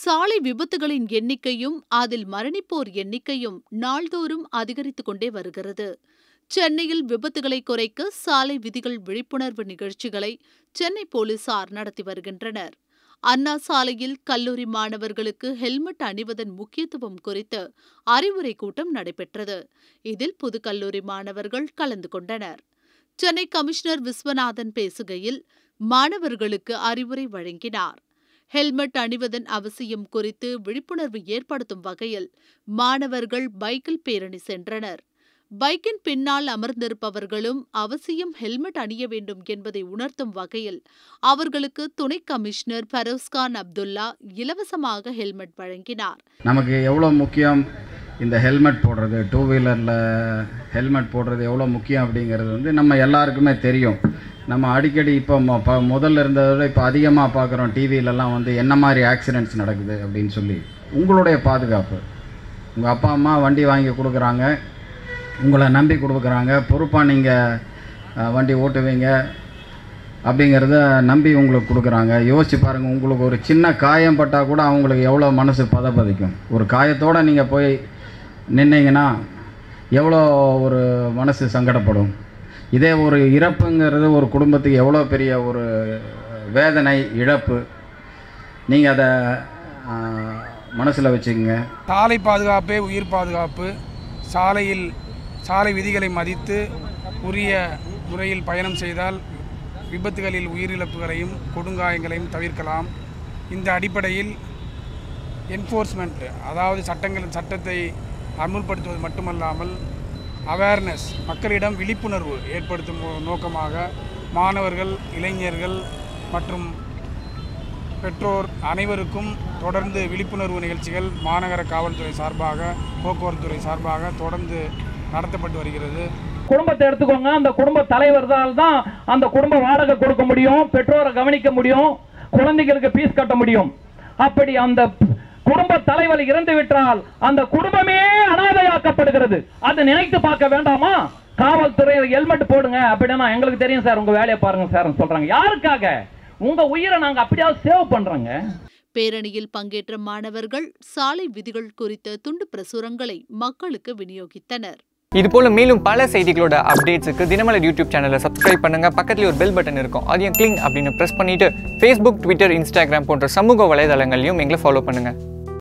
சாலை விபத்துகளின் எண்ணிக்கையும் அதில் மரணிப்போர் எண்ணிக்கையும் நாள்தோறும் அதிகரித்துக் கொண்டே வருகிறது சென்னையில் விபத்துகளை குறைக்க சாலை விதிகள் விழிப்புணர்வு நிகழ்ச்சிகளை சென்னை போலீசார் நடத்தி வருகின்றனர் அண்ணா சாலையில் கல்லூரி மாணவர்களுக்கு ஹெல்மெட் அணிவதன் முக்கியத்துவம் குறித்து அறிவுரை கூட்டம் நடைபெற்றது இதில் புதுக்கல்லூரி மாணவர்கள் கலந்து கொண்டனர் சென்னை கமிஷனர் விஸ்வநாதன் பேசுகையில் மாணவர்களுக்கு அறிவுரை வழங்கினார் ஹெல்மெட் அணிவதன் அவசியம் குறித்து விழிப்புணர்வு ஏற்படுத்தும் வகையில் மாணவர்கள் பைக்கில் பேரணி சென்றனர் பைக்கின் பின்னால் அமர்ந்திருப்பவர்களும் அவசியம் ஹெல்மெட் அணிய வேண்டும் என்பதை உணர்த்தும் வகையில் அவர்களுக்கு துணை கமிஷனர் ஃபரோஸ்கான் அப்துல்லா இலவசமாக ஹெல்மெட் வழங்கினார் நமக்கு எவ்வளோ முக்கியம் இந்த ஹெல்மெட் போடுறது டூ வீலரில் ஹெல்மெட் போடுறது எவ்வளோ முக்கியம் அப்படிங்கிறது வந்து நம்ம எல்லாருக்குமே தெரியும் நம்ம அடிக்கடி இப்போ மொ- ப முதல்ல இருந்ததை விட இப்போ அதிகமாக பார்க்குறோம் டிவிலெலாம் வந்து என்ன மாதிரி ஆக்சிடெண்ட்ஸ் நடக்குது அப்படின்னு சொல்லி உங்களுடைய பாதுகாப்பு உங்கள் அப்பா அம்மா வண்டி வாங்கி கொடுக்குறாங்க உங்களை நம்பி கொடுக்குறாங்க பொறுப்பாக நீங்கள் வண்டி ஓட்டுவீங்க அப்படிங்கிறத நம்பி உங்களுக்கு கொடுக்குறாங்க யோசிச்சு பாருங்கள் உங்களுக்கு ஒரு சின்ன காயம் பட்டால் கூட அவங்களுக்கு எவ்வளோ மனசு பதப்பதிக்கும் ஒரு காயத்தோடு நீங்கள் போய் நின்னீங்கன்னா எவ்வளோ ஒரு மனசு சங்கடப்படும் இதே ஒரு இறப்புங்கிறது ஒரு குடும்பத்துக்கு எவ்வளோ பெரிய ஒரு வேதனை இழப்பு நீங்கள் அதை மனசில் வச்சுக்கோங்க சாலை பாதுகாப்பே உயிர் பாதுகாப்பு சாலையில் சாலை விதிகளை மதித்து உரிய முறையில் பயணம் செய்தால் விபத்துகளில் உயிரிழப்புகளையும் கொடுங்காயங்களையும் தவிர்க்கலாம் இந்த அடிப்படையில் என்ஃபோர்ஸ்மெண்ட் அதாவது சட்டங்கள் சட்டத்தை அமுல்படுத்துவது மட்டுமல்லாமல் அவேர்னஸ் மக்களிடம் விழிப்புணர்வு ஏற்படுத்தும் நோக்கமாக மாணவர்கள் இளைஞர்கள் மற்றும் பெற்றோர் அனைவருக்கும் தொடர்ந்து விழிப்புணர்வு நிகழ்ச்சிகள் மாநகர காவல்துறை சார்பாக போக்குவரத்துறை சார்பாக தொடர்ந்து நடத்தப்பட்டு வருகிறது குடும்பத்தை எடுத்துக்கோங்க அந்த குடும்ப தலைவர்தால் தான் அந்த குடும்ப வாடகை கொடுக்க முடியும் பெற்றோரை கவனிக்க முடியும் குழந்தைகளுக்கு ஃபீஸ் கட்ட முடியும் அப்படி அந்த குடும்ப தலைவர் இறந்து விட்டால் அந்த குடும்பமே அனாதையாக்கப்படுகிறது அதை நினைத்து பார்க்க வேண்டாமா காவல்துறை ஹெல்மெட் போடுங்க அப்படின்னா எங்களுக்கு தெரியும் சார் உங்க வேலையை பாருங்க சார் சொல்றாங்க யாருக்காக உங்க உயிரை நாங்க அப்படியாவது சேவ் பண்றோங்க பேரணியில் பங்கேற்ற மாணவர்கள் சாலை விதிகள் குறித்த துண்டு பிரசுரங்களை மக்களுக்கு விநியோகித்தனர் இது போல மேலும் பல செய்திகளோட அப்டேட்ஸுக்கு தினமலர் யூடியூப் சேனலை சப்ஸ்கிரைப் பண்ணுங்க பக்கத்துல ஒரு பெல் பட்டன் இருக்கும் அதையும் கிளிங் அப்படின்னு பிரஸ் பண்ணிட்டு ஃபேஸ்புக் ட்விட்டர் இன்ஸ்டாகிராம் போன்ற சமூக வலைதளங்களையும் எங்களை ஃபாலோ பண்ணுங்க